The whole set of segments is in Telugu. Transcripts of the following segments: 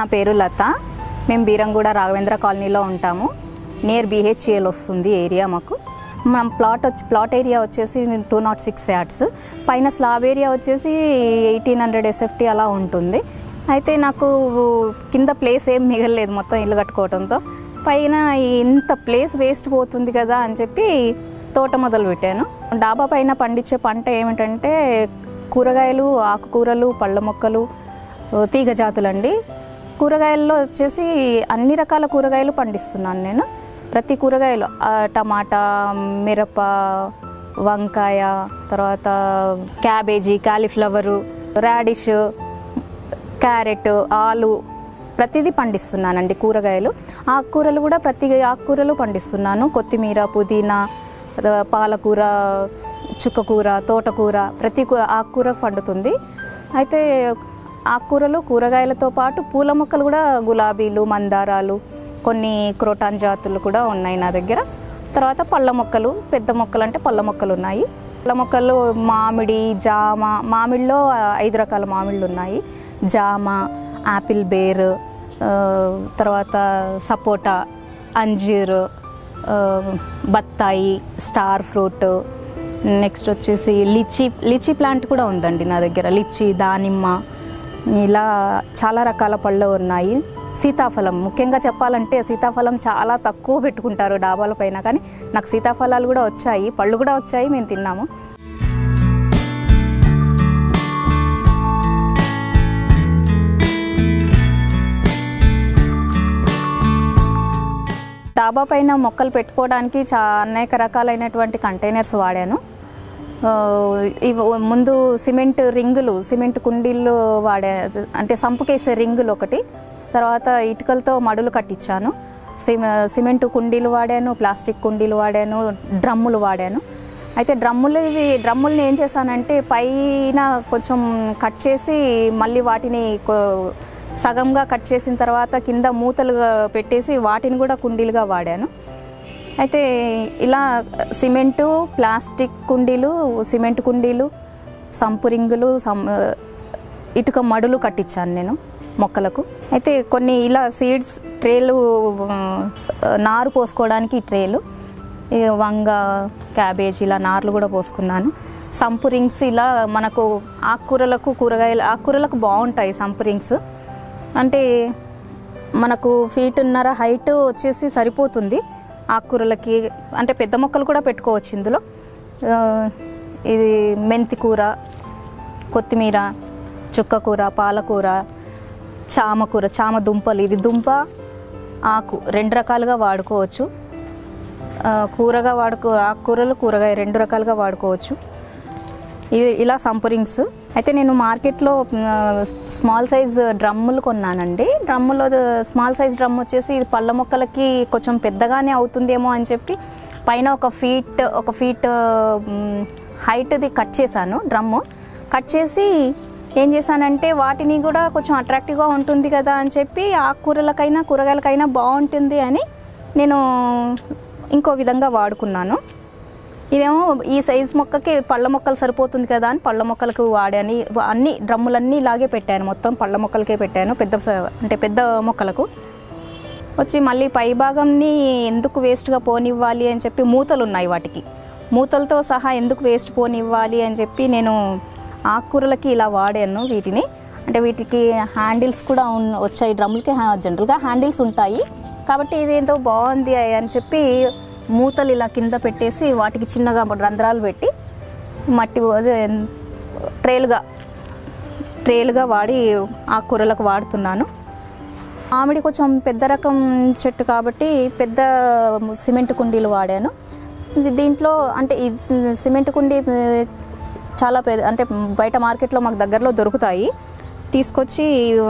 పేరు లత మేము బీరంగూడ రాఘవేంద్ర కాలనీలో ఉంటాము నియర్ బీహెచ్ఏల్ వస్తుంది ఏరియా మాకు మన ప్లాట్ వచ్చి ప్లాట్ ఏరియా వచ్చేసి టూ నాట్ సిక్స్ యార్డ్స్ పైన స్లాబ్ ఏరియా వచ్చేసి ఎయిటీన్ హండ్రెడ్ ఎస్ఎఫ్టీ అలా ఉంటుంది అయితే నాకు కింద ప్లేస్ ఏం మిగలలేదు మొత్తం ఇల్లు కట్టుకోవడంతో పైన ఇంత ప్లేస్ వేస్ట్ పోతుంది కదా అని చెప్పి తోట మొదలు పెట్టాను డాబా పైన పండించే పంట ఏమిటంటే కూరగాయలు ఆకుకూరలు పళ్ళ మొక్కలు తీగ జాతులండి కూరగాయల్లో వచ్చేసి అన్ని రకాల కూరగాయలు పండిస్తున్నాను నేను ప్రతి కూరగాయలు ఆ, టమాటా మిరప వంకాయ తర్వాత క్యాబేజీ కాలీఫ్లవరు రాడిష్ క్యారెట్ ఆలు ప్రతిదీ పండిస్తున్నానండి కూరగాయలు ఆకుకూరలు కూడా ప్రతి ఆకుకూరలు పండిస్తున్నాను కొత్తిమీర పుదీనా ఆ, పాలకూర చుక్కకూర తోటకూర ప్రతి కూ- ఆకుకూర పండుతుంది అయితే ఆకుకూరలు కూరగాయలతో పాటు పూల మొక్కలు కూడా గులాబీలు మందారాలు కొన్ని క్రోటాన్ జాతులు కూడా ఉన్నాయి నా దగ్గర తర్వాత పళ్ళ మొక్కలు పెద్ద మొక్కలు అంటే పళ్ళ మొక్కలు ఉన్నాయి పళ్ళ మొక్కలు మామిడి జామ మామిడిలో ఆ, ఐదు రకాల మామిళ్ళు ఉన్నాయి జామ యాపిల్ బేర్ ఆ, తర్వాత సపోటా అంజీర్ ఆ, బత్తాయి స్టార్ ఫ్రూట్ నెక్స్ట్ వచ్చేసి లిచీ లిచీ ప్లాంట్ కూడా ఉందండి నా దగ్గర లిచీ దానిమ్మ ఇలా చాలా రకాల పళ్ళు ఉన్నాయి సీతాఫలం ముఖ్యంగా చెప్పాలంటే సీతాఫలం చాలా తక్కువ పెట్టుకుంటారు డాబాల పైన కానీ నాకు సీతాఫలాలు కూడా వచ్చాయి పళ్ళు కూడా వచ్చాయి మేము తిన్నాము డాబా పైన మొక్కలు పెట్టుకోవడానికి చా అనేక రకాలైనటువంటి కంటైనర్స్ వాడాను ఆ, ఇవి ముందు సిమెంట్ రింగులు సిమెంట్ కుండీలు వాడా అంటే సంపుకేసే రింగులు ఒకటి తర్వాత ఇటుకలతో మడులు కట్టించాను సిమె సిమెంట్ కుండీలు వాడాను ప్లాస్టిక్ కుండీలు వాడాను డ్రమ్ములు వాడాను అయితే డ్రమ్ములు ఇవి డ్రమ్ముల్ని ఏం చేశానంటే పైన కొంచెం కట్ చేసి మళ్ళీ వాటిని కొ- సగంగా కట్ చేసిన తర్వాత కింద మూతలుగా పెట్టేసి వాటిని కూడా కుండీలుగా వాడాను అయితే ఇలా సిమెంటు ప్లాస్టిక్ కుండీలు సిమెంట్ కుండీలు సంపు రింగులు సం ఇటుక మడులు కట్టించాను నేను మొక్కలకు అయితే కొన్ని ఇలా సీడ్స్ ట్రేలు ఆ, నారు పోసుకోవడానికి ఈ ట్రేలు ఈ వంగ క్యాబేజ్ ఇలా నార్లు కూడా పోసుకున్నాను సంపు రింగ్స్ ఇలా మనకు ఆకుకూరలకు కూరగాయలు ఆకుకూరలకు బాగుంటాయి సంపు రింగ్స్ అంటే మనకు ఫీట్న్నర హైట్ వచ్చేసి సరిపోతుంది ఆకుకూరలకి అంటే పెద్ద మొక్కలు కూడా పెట్టుకోవచ్చు ఇందులో ఆ, ఇది మెంతి కూర కొత్తిమీర చుక్కకూర పాలకూర చామకూర చామ దుంపలు ఇది దుంప ఆకు రెండు రకాలుగా వాడుకోవచ్చు ఆ, కూరగా వాడుకో ఆకుకూరలు కూరగాయ రెండు రకాలుగా వాడుకోవచ్చు ఇది ఇలా సంపరింగ్స్ అయితే నేను మార్కెట్లో ఆ, స్మాల్ సైజ్ డ్రమ్ములు కొన్నానండి డ్రమ్ములో స్మాల్ సైజ్ డ్రమ్ వచ్చేసి ఇది పళ్ళ మొక్కలకి కొంచెం పెద్దగానే అవుతుందేమో అని చెప్పి పైన ఒక ఫీట్ ఒక ఫీట్ మ్, హైట్ది కట్ చేశాను డ్రమ్ము కట్ చేసి ఏం చేశానంటే వాటిని కూడా కొంచెం అట్రాక్టివ్గా ఉంటుంది కదా అని చెప్పి ఆకుకూరలకైనా కూరగాయలకైనా బాగుంటుంది అని నేను ఇంకో విధంగా వాడుకున్నాను ఇదేమో ఈ సైజ్ మొక్కకి పళ్ళ మొక్కలు సరిపోతుంది కదా అని పళ్ళ మొక్కలకు వాడాని అన్ని డ్రమ్ములన్నీ ఇలాగే పెట్టాను మొత్తం పళ్ళ మొక్కలకే పెట్టాను పెద్ద స- అంటే పెద్ద మొక్కలకు వచ్చి మళ్ళీ పై భాగంని ఎందుకు వేస్ట్గా పోనివ్వాలి అని చెప్పి మూతలు ఉన్నాయి వాటికి మూతలతో సహా ఎందుకు వేస్ట్ పోనివ్వాలి అని చెప్పి నేను ఆకుకూరలకి ఇలా వాడాను వీటిని అంటే వీటికి హ్యాండిల్స్ కూడా ఉన్- వచ్చాయి డ్రమ్ములకి హ్యా- జనరల్గా హ్యాండిల్స్ ఉంటాయి కాబట్టి ఇదేంతో బాగుంది అని చెప్పి మూతలు ఇలా కింద పెట్టేసి వాటికి చిన్నగా రంధ్రాలు పెట్టి మట్టి అదే ట్రేలుగా ట్రేలుగా వాడి ఆకుకూరలకు వాడుతున్నాను మామిడి కొంచెం పెద్ద రకం చెట్టు కాబట్టి పెద్ద సిమెంట్ కుండీలు వాడాను ఇది దీంట్లో అంటే ఈ సిమెంట్ కుండీ ఆ, చాలా పెద్ద అంటే బయట మార్కెట్లో మాకు దగ్గరలో దొరుకుతాయి తీసుకొచ్చి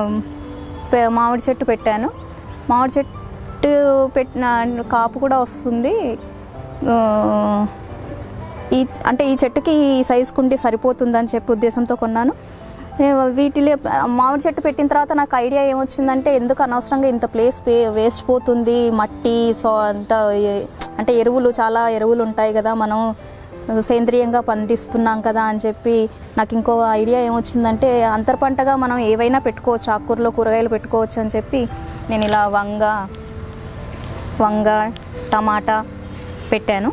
పె- మామిడి చెట్టు పెట్టాను మామిడి చెట్టు పెట్టిన కాపు కూడా వస్తుంది ఆ, ఈ అంటే ఈ చెట్టుకి ఈ సైజ్ కుండి సరిపోతుందని చెప్పి ఉద్దేశంతో కొన్నాను నేను వీటిలో మామిడి చెట్టు పెట్టిన తర్వాత నాకు ఐడియా ఏమొచ్చిందంటే ఎందుకు అనవసరంగా ఇంత ప్లేస్ వేస్ట్ పోతుంది మట్టి సో అంత ఏ- అంటే ఎరువులు చాలా ఎరువులు ఉంటాయి కదా మనం సేంద్రియంగా పండిస్తున్నాం కదా అని చెప్పి నాకు ఇంకో ఐడియా ఏమొచ్చిందంటే అంతర పంటగా మనం ఏవైనా పెట్టుకోవచ్చు ఆకుకూరలో కూరగాయలు పెట్టుకోవచ్చు అని చెప్పి నేను ఇలా వంగ వంగ టమాటా పెట్టాను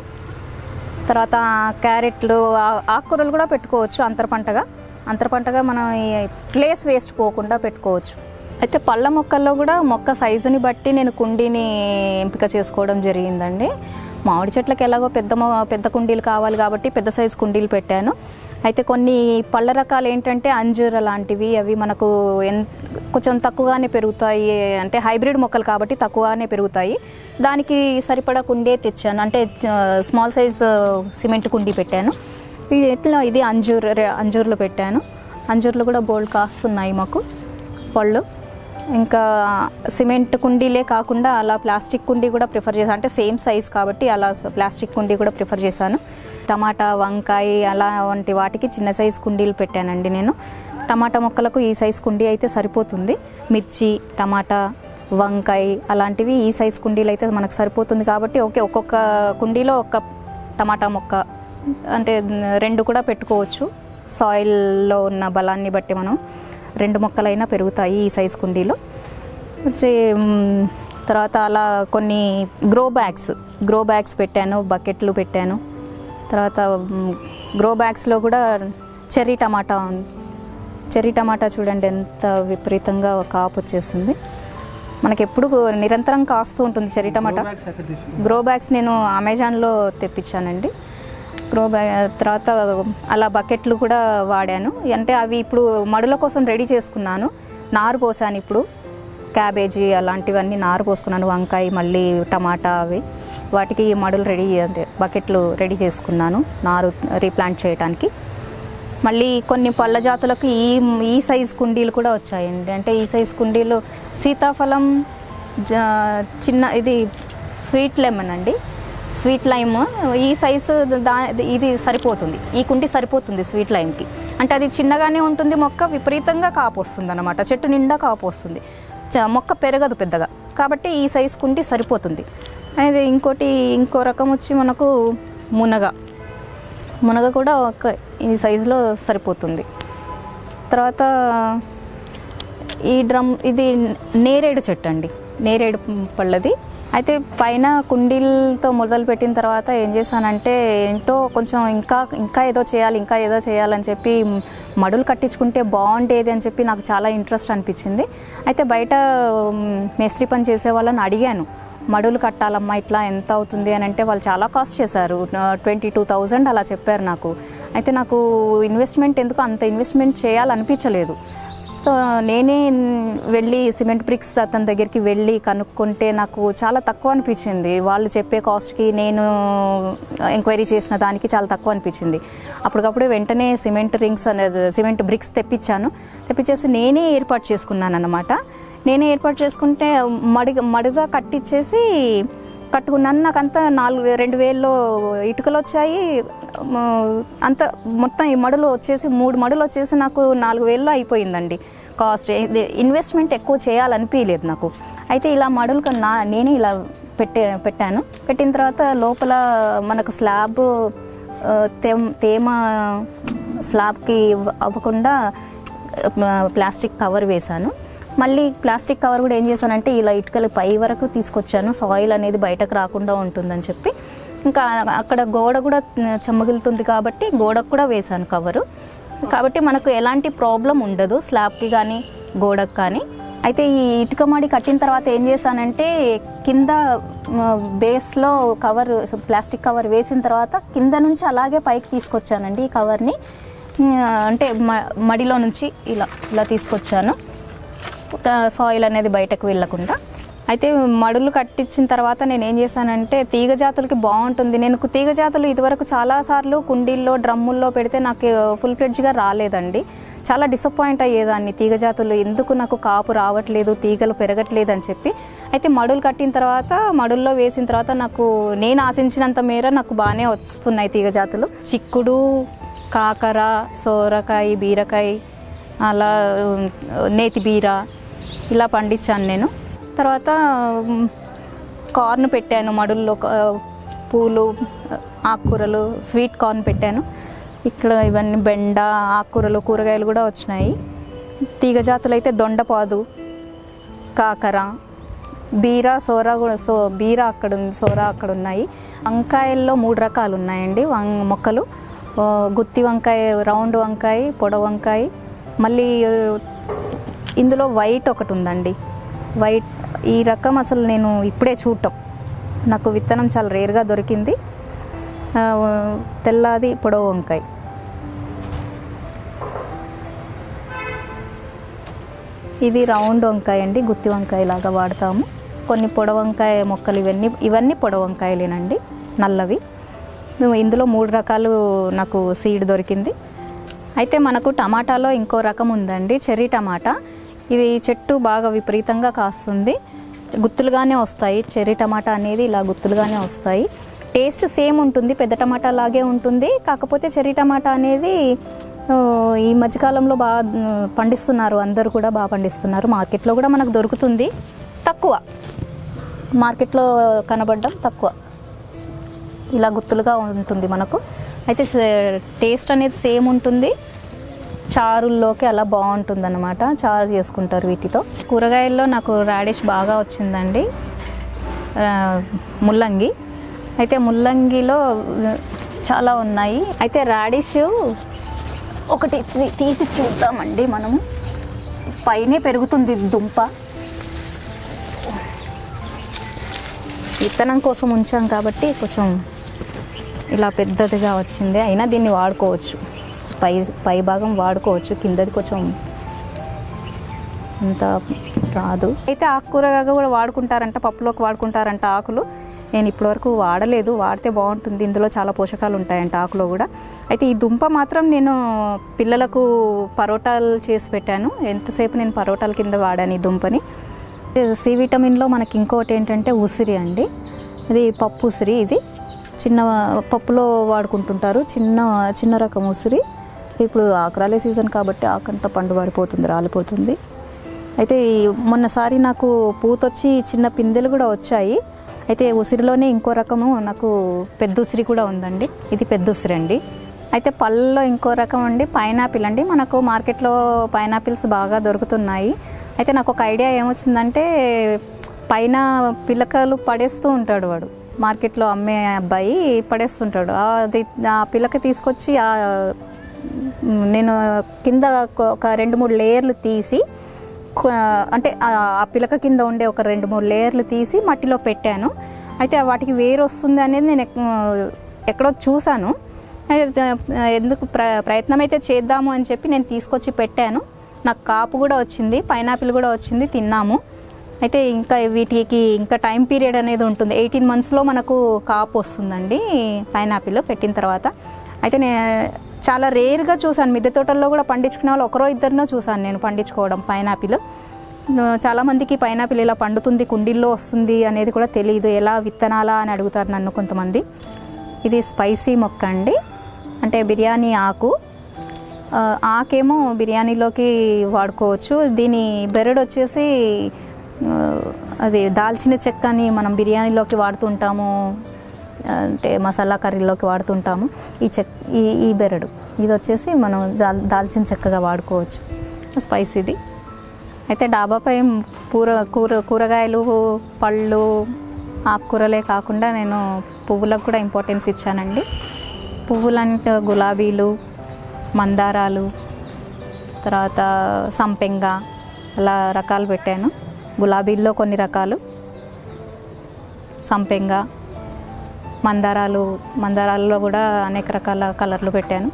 తర్వాత క్యారెట్లు ఆ- ఆకుకూరలు కూడా పెట్టుకోవచ్చు అంతర పంటగా అంతర పంటగా మనం ఈ ప్లేస్ వేస్ట్ పోకుండా పెట్టుకోవచ్చు అయితే పళ్ళ మొక్కల్లో కూడా మొక్క సైజుని బట్టి నేను కుండీని ఎంపిక చేసుకోవడం జరిగిందండి మామిడి చెట్లకి ఎలాగో పెద్ద మొ- పెద్ద కుండీలు కావాలి కాబట్టి పెద్ద సైజు కుండీలు పెట్టాను అయితే కొన్ని పళ్ళ రకాలు ఏంటంటే అంజూర లాంటివి అవి మనకు ఎన్ కొంచెం తక్కువగానే పెరుగుతాయి అంటే హైబ్రిడ్ మొక్కలు కాబట్టి తక్కువగానే పెరుగుతాయి దానికి సరిపడా కుండే తెచ్చాను అంటే స్మాల్ సైజ్ సిమెంట్ కుండీ పెట్టాను ఇది ఎట్లా ఇది అంజూర్ అంజూర్లో పెట్టాను అంజూర్లో కూడా బోల్డ్ కాస్తున్నాయి మాకు పళ్ళు ఇంకా సిమెంట్ కుండీలే కాకుండా అలా ప్లాస్టిక్ కుండీ కూడా ప్రిఫర్ చేశాను అంటే సేమ్ సైజ్ కాబట్టి అలా స- ప్లాస్టిక్ కుండీ కూడా ప్రిఫర్ చేశాను టమాటా వంకాయ అలా వంటి వాటికి చిన్న సైజ్ కుండీలు పెట్టానండి నేను టమాటా మొక్కలకు ఈ సైజ్ కుండీ అయితే సరిపోతుంది మిర్చి టమాటా వంకాయ అలాంటివి ఈ సైజ్ కుండీలు అయితే మనకు సరిపోతుంది కాబట్టి ఓకే ఒక్కొక్క కుండీలో ఒక టమాటా మొక్క అంటే రెండు కూడా పెట్టుకోవచ్చు సాయిల్లో ఉన్న బలాన్ని బట్టి మనం రెండు మొక్కలైనా పెరుగుతాయి ఈ సైజ్ కుండీలో వచ్చి మ్, తర్వాత అలా కొన్ని గ్రో బ్యాగ్స్ గ్రో బ్యాగ్స్ పెట్టాను బకెట్లు పెట్టాను తర్వాత మ్, గ్రో బ్యాగ్స్లో కూడా చెర్రీ టమాటా ఉంది చెర్రీ టమాటా చూడండి ఎంత విపరీతంగా కాపు వచ్చేస్తుంది మనకి ఎప్పుడు నిరంతరం కాస్తూ ఉంటుంది చెర్రీ టమాటా గ్రో బ్యాగ్స్ నేను అమెజాన్లో తెప్పించానండి గ్రో బ్యాగ్ తర్వాత అలా బకెట్లు కూడా వాడాను అంటే అవి ఇప్పుడు మడుల కోసం రెడీ చేసుకున్నాను నారు పోసాను ఇప్పుడు క్యాబేజీ అలాంటివన్నీ నారు పోసుకున్నాను వంకాయ మళ్ళీ టమాటా అవి వాటికి మడులు రెడీ అంటే బకెట్లు రెడీ చేసుకున్నాను నారు రీప్లాంట్ చేయడానికి మళ్ళీ కొన్ని పళ్ళ జాతులకు ఈ ఈ సైజ్ కుండీలు కూడా వచ్చాయండి అంటే ఈ సైజ్ కుండీలు సీతాఫలం జ చిన్న ఇది స్వీట్ లెమన్ అండి స్వీట్ లైమ్ ఈ సైజు దా ఇది సరిపోతుంది ఈ కుండి సరిపోతుంది స్వీట్ లైమ్కి అంటే అది చిన్నగానే ఉంటుంది మొక్క విపరీతంగా కాపు వస్తుంది అనమాట చెట్టు నిండా కాపు వస్తుంది చ- మొక్క పెరగదు పెద్దగా కాబట్టి ఈ సైజ్ కుండి సరిపోతుంది అయితే ఇంకోటి ఇంకో రకం వచ్చి మనకు మునగ మునగ కూడా ఒక ఈ సైజులో సరిపోతుంది తర్వాత ఈ డ్రమ్ ఇది నేరేడు చెట్టు అండి నేరేడు పళ్ళది అయితే పైన కుండీలతో మొదలు పెట్టిన తర్వాత ఏం చేశానంటే ఏంటో కొంచెం ఇంకా ఇంకా ఏదో చేయాలి ఇంకా ఏదో చేయాలని చెప్పి మడులు కట్టించుకుంటే బాగుండేది అని చెప్పి నాకు చాలా ఇంట్రెస్ట్ అనిపించింది అయితే బయట మ్, మేస్త్రి పని చేసే వాళ్ళని అడిగాను మడులు కట్టాలమ్మా ఇట్లా ఎంత అవుతుంది అని అంటే వాళ్ళు చాలా కాస్ట్ చేశారు ట్వంటీ టూ థౌజండ్ అలా చెప్పారు నాకు అయితే నాకు ఇన్వెస్ట్మెంట్ ఎందుకు అంత ఇన్వెస్ట్మెంట్ చేయాలనిపించలేదు సో నేనే వెళ్ళి సిమెంట్ బ్రిక్స్ అతని దగ్గరికి వెళ్ళి కనుక్కుంటే నాకు చాలా తక్కువ అనిపించింది వాళ్ళు చెప్పే కాస్ట్కి నేను ఎంక్వైరీ చేసిన దానికి చాలా తక్కువ అనిపించింది అప్పటికప్పుడు వెంటనే సిమెంట్ రింగ్స్ అనేది సిమెంట్ బ్రిక్స్ తెప్పించాను తెప్పించేసి నేనే ఏర్పాటు చేసుకున్నాను అనమాట నేనే ఏర్పాటు చేసుకుంటే మడి మడిగా కట్టించేసి కట్టుకున్నాను నాకు అంతా నాలుగు రెండు వేల్లో ఇటుకలు వచ్చాయి మ, అంత మొత్తం ఈ మడులు వచ్చేసి మూడు మడులు వచ్చేసి నాకు నాలుగు వేల్లో అయిపోయిందండి కాస్ట్ ఇది ఇన్వెస్ట్మెంట్ ఎక్కువ చేయాలనిపించలేదు నాకు అయితే ఇలా మడులు కన్నా నా నేనే ఇలా పెట్టే పెట్టాను పెట్టిన తర్వాత లోపల మనకు స్లాబ్ ఆ, తేమ తేమ స్లాబ్కి అవ్వకుండా ఆ, ప్లాస్టిక్ కవర్ వేశాను మళ్ళీ ప్లాస్టిక్ కవర్ కూడా ఏం చేశానంటే ఇలా ఇటుకలు పై వరకు తీసుకొచ్చాను సాయిల్ అనేది బయటకు రాకుండా ఉంటుందని చెప్పి ఇంకా అక్కడ గోడ కూడా చెమ్మగిలుతుంది కాబట్టి గోడకు కూడా వేశాను కవరు కాబట్టి మనకు ఎలాంటి ప్రాబ్లం ఉండదు స్లాబ్కి కానీ గోడకు కానీ అయితే ఈ ఇటుక మాడి కట్టిన తర్వాత ఏం చేశానంటే కింద బేస్లో కవర్ ప్లాస్టిక్ కవర్ వేసిన తర్వాత కింద నుంచి అలాగే పైకి తీసుకొచ్చానండి ఈ కవర్ని ఉమ్, అంటే మ- మడిలో నుంచి ఇలా ఇలా తీసుకొచ్చాను ఒక సాయిల్ అనేది బయటకు వెళ్ళకుండా అయితే మడులు కట్టించిన తర్వాత నేను ఏం చేశానంటే తీగ జాతులకి బాగుంటుంది నేను తీగ జాతులు ఇదివరకు చాలాసార్లు కుండీల్లో డ్రమ్ముల్లో పెడితే నాకు ఫుల్ ఫ్లెడ్జ్గా రాలేదండి చాలా డిసప్పాయింట్ అయ్యేదాన్ని తీగ జాతులు ఎందుకు నాకు కాపు రావట్లేదు తీగలు పెరగట్లేదు అని చెప్పి అయితే మడులు కట్టిన తర్వాత మడుల్లో వేసిన తర్వాత నాకు నేను ఆశించినంత మేర నాకు బాగానే వస్తున్నాయి తీగ జాతులు చిక్కుడు కాకర సోరకాయ బీరకాయ అలా ఉమ్, నేతి బీర ఇలా పండించాను నేను తర్వాత ఉమ్, కార్న్ పెట్టాను మడుల్లో క- పూలు ఆకుకూరలు స్వీట్ కార్న్ పెట్టాను ఇక్కడ ఇవన్నీ బెండ ఆకుకూరలు కూరగాయలు కూడా వచ్చినాయి తీగ జాతులు అయితే దొండపాదు కాకర బీర సోరా కూడా సో బీర అక్కడ ఉంది సోరా అక్కడ ఉన్నాయి వంకాయల్లో మూడు రకాలు ఉన్నాయండి వం మొక్కలు ఆ, గుత్తి వంకాయ రౌండ్ వంకాయ పొడవు వంకాయ మళ్ళీ ఆ, ఇందులో వైట్ ఒకటి ఉందండి వైట్ ఈ రకం అసలు నేను ఇప్పుడే చూడటం నాకు విత్తనం చాలా రేర్గా దొరికింది ఆ, తెల్లది పొడవు వంకాయ ఇది రౌండ్ వంకాయ అండి గుత్తి వంకాయ లాగా వాడతాము కొన్ని పొడవు వంకాయ మొక్కలు ఇవన్నీ ఇవన్నీ పొడవు వంకాయలేనండి నల్లవి మేము ఇందులో మూడు రకాలు నాకు సీడ్ దొరికింది అయితే మనకు టమాటాలో ఇంకో రకం ఉందండి చెర్రీ టమాటా ఇది చెట్టు బాగా విపరీతంగా కాస్తుంది గుత్తులుగానే వస్తాయి చెర్రీ టమాటా అనేది ఇలా గుత్తులుగానే వస్తాయి టేస్ట్ సేమ్ ఉంటుంది పెద్ద టమాటా లాగే ఉంటుంది కాకపోతే చెర్రీ టమాటా అనేది ఆ, ఈ మధ్యకాలంలో బాగా ఆ, పండిస్తున్నారు అందరూ కూడా బాగా పండిస్తున్నారు మార్కెట్లో కూడా మనకు దొరుకుతుంది తక్కువ మార్కెట్లో కనబడడం తక్కువ ఇలా గుత్తులుగా ఉంటుంది మనకు అయితే సే- టేస్ట్ అనేది సేమ్ ఉంటుంది చారుల్లోకి అలా బాగుంటుంది అనమాట చారు చేసుకుంటారు వీటితో కూరగాయల్లో నాకు రాడిష్ బాగా వచ్చిందండి ఆ, ముల్లంగి అయితే ముల్లంగిలో ఆ, చాలా ఉన్నాయి అయితే రాడిష్ ఒకటి తీ- తీసి చూద్దామండి మనము పైనే పెరుగుతుంది దుంప విత్తనం కోసం ఉంచాం కాబట్టి కొంచెం ఇలా పెద్దదిగా వచ్చింది అయినా దీన్ని వాడుకోవచ్చు పై పై భాగం వాడుకోవచ్చు కిందది కొంచెం అంత రాదు అయితే ఆకుకూరగా కూడా వాడుకుంటారంట పప్పులోకి వాడుకుంటారంట ఆకులు నేను ఇప్పటివరకు వాడలేదు వాడితే బాగుంటుంది ఇందులో చాలా పోషకాలు ఉంటాయంట ఆకులో కూడా అయితే ఈ దుంప మాత్రం నేను పిల్లలకు పరోటాలు చేసి పెట్టాను ఎంతసేపు నేను పరోటాల కింద వాడాను ఈ దుంపని సి విటమిన్లో మనకి ఇంకోటి ఏంటంటే ఉసిరి అండి ఇది పప్పు ఉసిరి ఇది చిన్న పప్పులో వాడుకుంటుంటారు చిన్న చిన్న రకం ఉసిరి ఇప్పుడు ఆకురాలే సీజన్ కాబట్టి ఆకంతా పండు పడిపోతుంది రాలిపోతుంది అయితే ఈ మొన్నసారి నాకు పూతొచ్చి చిన్న పిందెలు కూడా వచ్చాయి అయితే ఉసిరిలోనే ఇంకో రకము నాకు పెద్ద ఉసిరి కూడా ఉందండి ఇది పెద్ద ఉసిరి అండి అయితే పళ్ళలో ఇంకో రకం అండి పైనాపిల్ అండి మనకు మార్కెట్లో పైనాపిల్స్ బాగా దొరుకుతున్నాయి అయితే నాకు ఒక ఐడియా ఏమొచ్చిందంటే పైన పిల్లకలు పడేస్తూ ఉంటాడు వాడు మార్కెట్లో అమ్మే అబ్బాయి పడేస్తుంటాడు ఆ అది ఆ పిల్లక తీసుకొచ్చి ఆ నేను కింద ఒక- ఒక రెండు మూడు లేయర్లు తీసి కొ- అంటే ఆ ఆ పిలక కింద ఉండే ఒక రెండు మూడు లేయర్లు తీసి మట్టిలో పెట్టాను అయితే వాటికి వేరు వస్తుంది అనేది నేను ఎక్- ఎక్కడో చూశాను అయితే ఎందుకు ప్ర ప్రయత్నం అయితే చేద్దాము అని చెప్పి నేను తీసుకొచ్చి పెట్టాను నాకు కాపు కూడా వచ్చింది పైనాపిల్ కూడా వచ్చింది తిన్నాము అయితే ఇంకా వీటికి ఇంకా టైం పీరియడ్ అనేది ఉంటుంది ఎయిటీన్ మంత్స్లో మనకు కాపు వస్తుందండి పైనాపిల్ పెట్టిన తర్వాత అయితే నేను చాలా రేర్గా చూసాను మిద్దె తోటల్లో కూడా పండించుకునే వాళ్ళు ఒకరో ఇద్దరినో చూసాను నేను పండించుకోవడం పైనాపిల్ చాలామందికి పైనాపిల్ ఇలా పండుతుంది కుండీల్లో వస్తుంది అనేది కూడా తెలియదు ఎలా విత్తనాలా అని అడుగుతారు నన్ను కొంతమంది ఇది స్పైసీ మొక్క అండి అంటే బిర్యానీ ఆకు ఆ, ఆకేమో బిర్యానీలోకి వాడుకోవచ్చు దీని బెరడు వచ్చేసి ఆ, అది దాల్చిన చెక్క అని మనం బిర్యానీలోకి వాడుతుంటాము అంటే మసాలా కర్రీలోకి వాడుతుంటాము ఈ చెక్ ఈ ఈ బెరడు ఇది వచ్చేసి మనం దాల్ దాల్చిన చెక్కగా వాడుకోవచ్చు స్పైసీది అయితే డాబాపై కూర కూర కూరగాయలు పళ్ళు ఆకుకూరలే కాకుండా నేను పువ్వులకు కూడా ఇంపార్టెన్స్ ఇచ్చానండి పువ్వులంటే గులాబీలు మందారాలు తర్వాత సంపెంగ అలా రకాలు పెట్టాను గులాబీల్లో కొన్ని రకాలు సంపెంగ మందారాలు మందారాల్లో కూడా అనేక రకాల కలర్లు పెట్టాను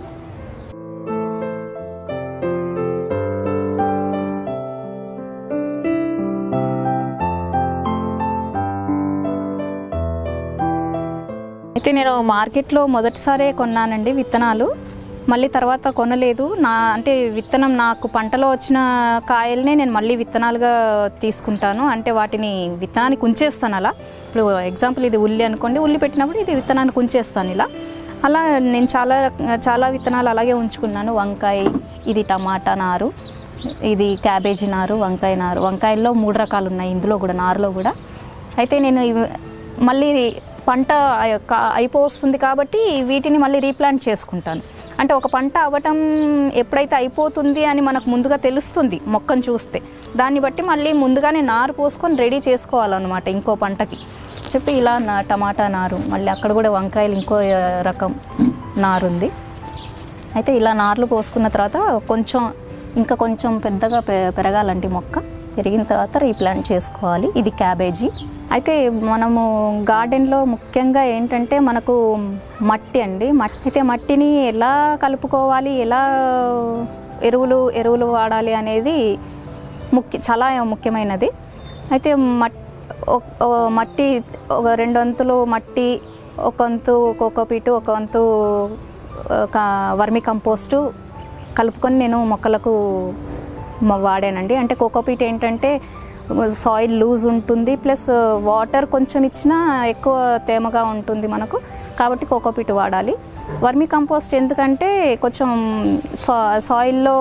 అయితే నేను మార్కెట్లో మొదటిసారే కొన్నానండి విత్తనాలు మళ్ళీ తర్వాత కొనలేదు నా అంటే విత్తనం నాకు పంటలో వచ్చిన కాయల్నే నేను మళ్ళీ విత్తనాలుగా తీసుకుంటాను అంటే వాటిని విత్తనానికి ఉంచేస్తాను అలా ఇప్పుడు ఎగ్జాంపుల్ ఇది ఉల్లి అనుకోండి ఉల్లి పెట్టినప్పుడు ఇది విత్తనానికి ఉంచేస్తాను ఇలా అలా నేను చాలా చాలా విత్తనాలు అలాగే ఉంచుకున్నాను వంకాయ ఇది టమాటా నారు ఇది క్యాబేజీ నారు వంకాయ నారు వంకాయల్లో మూడు రకాలు ఉన్నాయి ఇందులో కూడా నారులో కూడా అయితే నేను ఇవి- మళ్ళీ పంట అయ- కా- అయిపోతుంది కాబట్టి వీటిని మళ్ళీ రీప్లాంట్ చేసుకుంటాను అంటే ఒక పంట అవ్వటం ఎప్పుడైతే అయిపోతుంది అని మనకు ముందుగా తెలుస్తుంది మొక్కను చూస్తే దాన్ని బట్టి మళ్ళీ ముందుగానే నారు పోసుకొని రెడీ చేసుకోవాలన్నమాట ఇంకో పంటకి చెప్పి ఇలా నా టమాటా నారు మళ్ళీ అక్కడ కూడా వంకాయలు ఇంకో ఆ, రకం నారు ఉంది అయితే ఇలా నార్లు పోసుకున్న తర్వాత కొంచెం ఇంకా కొంచెం పెద్దగా పె- పెరగాలంటే మొక్క పెరిగిన తర్వాత రీప్లాంట్ చేసుకోవాలి ఇది క్యాబేజీ అయితే మనము గార్డెన్లో ముఖ్యంగా ఏంటంటే మనకు మట్టి అండి మట్టి అయితే మట్టిని ఎలా కలుపుకోవాలి ఎలా ఎరువులు ఎరువులు వాడాలి అనేది ముఖ్య చాలా ముఖ్యమైనది అయితే మట్ ఒక్- ఓ మట్టి ఒక రెండు వంతులు మట్టి ఒక వంతు కోకోపీటు ఒక వంతు ఒక వర్మి కంపోస్టు కలుపుకొని నేను మొక్కలకు మ- వాడానండి అంటే కోకోపీట్ ఏంటంటే సాయిల్ లూజ్ ఉంటుంది ప్లస్ వాటర్ కొంచెం ఇచ్చినా ఎక్కువ తేమగా ఉంటుంది మనకు కాబట్టి కోకోపీట్ వాడాలి వర్మి కంపోస్ట్ ఎందుకంటే కొంచెం సా సాయిల్లో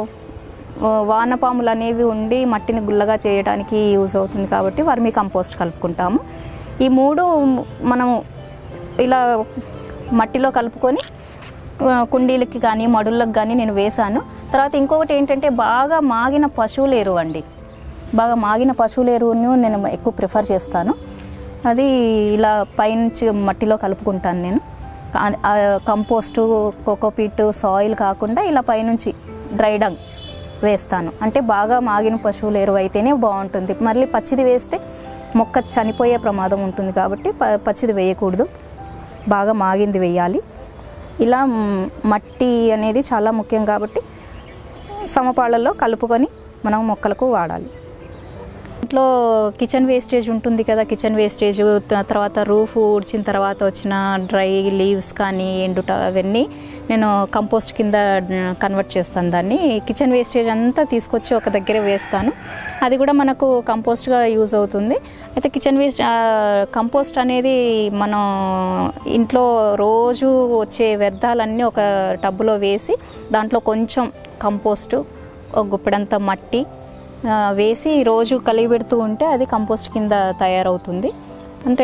వానపాములు అనేవి ఉండి మట్టిని గుల్లగా చేయడానికి యూజ్ అవుతుంది కాబట్టి వర్మి కంపోస్ట్ కలుపుకుంటాము ఈ మూడు మనము ఇలా మట్టిలో కలుపుకొని ఆ, కుండీలకి కానీ మడుళ్ళకి కానీ నేను వేశాను తర్వాత ఇంకొకటి ఏంటంటే బాగా మాగిన పశువుల ఎరువు అండి బాగా మాగిన పశువుల ఎరువును నేను ఎక్కువ ప్రిఫర్ చేస్తాను అది ఇలా పైనుంచి మట్టిలో కలుపుకుంటాను నేను కా- ఆ కంపోస్టు కోకోపీట్ సాయిల్ కాకుండా ఇలా పైనుంచి డ్రై డంగ్ వేస్తాను అంటే బాగా మాగిన పశువుల ఎరువు అయితేనే బాగుంటుంది మళ్ళీ పచ్చిది వేస్తే మొక్క చనిపోయే ప్రమాదం ఉంటుంది కాబట్టి ప- పచ్చిది వేయకూడదు బాగా మాగింది వేయాలి ఇలా మ్, మట్టి అనేది చాలా ముఖ్యం కాబట్టి సమపాళ్ళల్లో కలుపుకొని మనం మొక్కలకు వాడాలి ఇంట్లో కిచెన్ వేస్టేజ్ ఉంటుంది కదా కిచెన్ వేస్టేజ్ త- తర్వాత రూఫ్ ఊడ్చిన తర్వాత వచ్చిన డ్రై లీవ్స్ కానీ ఎండుట అవన్నీ నేను కంపోస్ట్ కింద కన్వర్ట్ చేస్తాను దాన్ని కిచెన్ వేస్టేజ్ అంతా తీసుకొచ్చి ఒక దగ్గర వేస్తాను అది కూడా మనకు కంపోస్ట్గా యూజ్ అవుతుంది అయితే కిచెన్ వేస్ట్ కంపోస్ట్ అనేది మనం ఇంట్లో రోజు వచ్చే వ్యర్థాలన్నీ ఒక టబ్బులో వేసి దాంట్లో కొంచెం కంపోస్టు ఒక గుప్పెడంత మట్టి ఆ, వేసి రోజు కలిగి పెడుతూ ఉంటే అది కంపోస్ట్ కింద తయారవుతుంది అంటే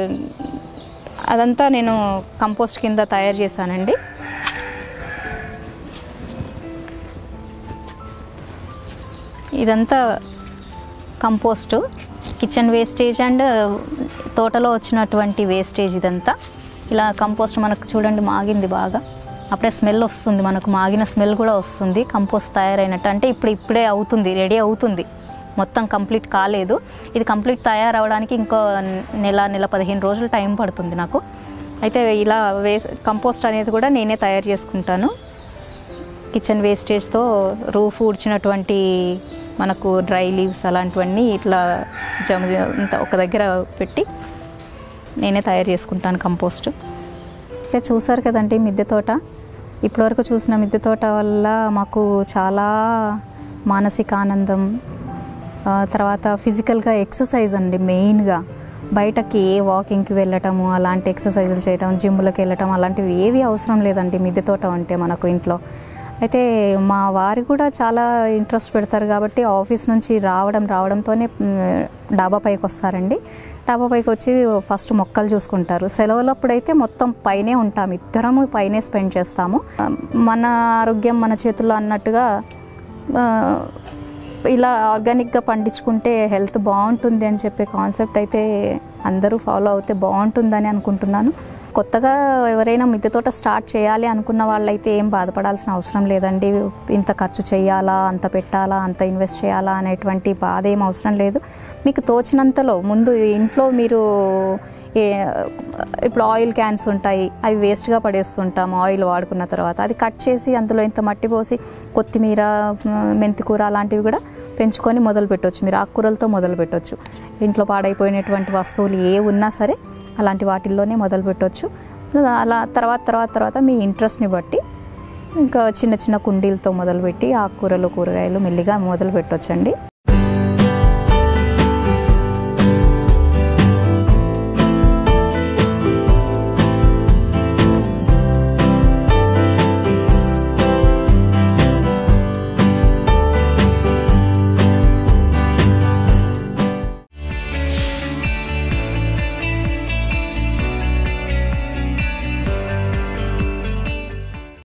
అదంతా నేను కంపోస్ట్ కింద తయారు చేశానండి ఇదంతా కంపోస్ట్ కిచెన్ వేస్టేజ్ అండ్ తోటలో వచ్చినటువంటి వేస్టేజ్ ఇదంతా ఇలా కంపోస్ట్ మనకు చూడండి మాగింది బాగా అప్పుడే స్మెల్ వస్తుంది మనకు మాగిన స్మెల్ కూడా వస్తుంది కంపోస్ట్ తయారైనట్టు అంటే ఇప్పుడు ఇప్పుడే అవుతుంది రెడీ అవుతుంది మొత్తం కంప్లీట్ కాలేదు ఇది కంప్లీట్ తయారవడానికి ఇంకో నెల నెల పదిహేను రోజులు టైం పడుతుంది నాకు అయితే ఇలా వేస్ కంపోస్ట్ అనేది కూడా నేనే తయారు చేసుకుంటాను కిచెన్ వేస్టేజ్తో రూఫ్ ఊడ్చినటువంటి మనకు డ్రై లీవ్స్ అలాంటివన్నీ ఇట్లా జమ జమ- ఇంత ఒక దగ్గర పెట్టి నేనే తయారు చేసుకుంటాను కంపోస్ట్ అయితే చూసారు కదండి మిద్దె తోట ఇప్పటివరకు చూసిన మిద్దె తోట వల్ల మాకు చాలా మానసిక ఆనందం ఆ, తర్వాత ఫిజికల్గా ఎక్సర్సైజ్ అండి మెయిన్గా బయటకి ఏ వాకింగ్కి వెళ్ళటము అలాంటి ఎక్సర్సైజులు చేయటం జిమ్లకు వెళ్ళటం అలాంటివి ఏవి అవసరం లేదండి మిద్దె తోట అంటే మనకు ఇంట్లో అయితే మా వారు కూడా చాలా ఇంట్రెస్ట్ పెడతారు కాబట్టి ఆఫీస్ నుంచి రావడం రావడంతోనే మ్, డాబా పైకి వస్తారండి డాబా పైకి వచ్చి ఫస్ట్ మొక్కలు చూసుకుంటారు సెలవులప్పుడైతే మొత్తం పైనే ఉంటాం ఇద్దరము పైనే స్పెండ్ చేస్తాము ఆ, మన ఆరోగ్యం మన చేతుల్లో అన్నట్టుగా ఆ, ఇలా ఆర్గానిక్గా పండించుకుంటే హెల్త్ బాగుంటుంది అని చెప్పే కాన్సెప్ట్ అయితే అందరూ ఫాలో అవుతే బాగుంటుందని అనుకుంటున్నాను కొత్తగా ఎవరైనా మిద్దె తోట స్టార్ట్ చేయాలి అనుకున్న వాళ్ళైతే ఏం బాధపడాల్సిన అవసరం లేదండి ఇంత ఖర్చు చేయాలా అంత పెట్టాలా అంత ఇన్వెస్ట్ చేయాలా అనేటువంటి బాధ ఏం అవసరం లేదు మీకు తోచినంతలో ముందు ఇంట్లో మీరు ఏ ఇప్పుడు ఆయిల్ క్యాన్స్ ఉంటాయి అవి వేస్ట్గా పడేస్తుంటాం ఆయిల్ వాడుకున్న తర్వాత అది కట్ చేసి అందులో ఇంత మట్టి పోసి కొత్తిమీర మెంతికూర అలాంటివి కూడా పెంచుకొని మొదలు పెట్టవచ్చు మీరు ఆకుకూరలతో మొదలు పెట్టవచ్చు ఇంట్లో పాడైపోయినటువంటి వస్తువులు ఏ ఉన్నా సరే అలాంటి వాటిల్లోనే మొదలు పెట్టవచ్చు అలా తర్వాత తర్వాత తర్వాత మీ ఇంట్రెస్ట్ని బట్టి ఇంకా చిన్న చిన్న కుండీలతో మొదలుపెట్టి ఆకుకూరలు కూరగాయలు మెల్లిగా మొదలు పెట్టొచ్చండి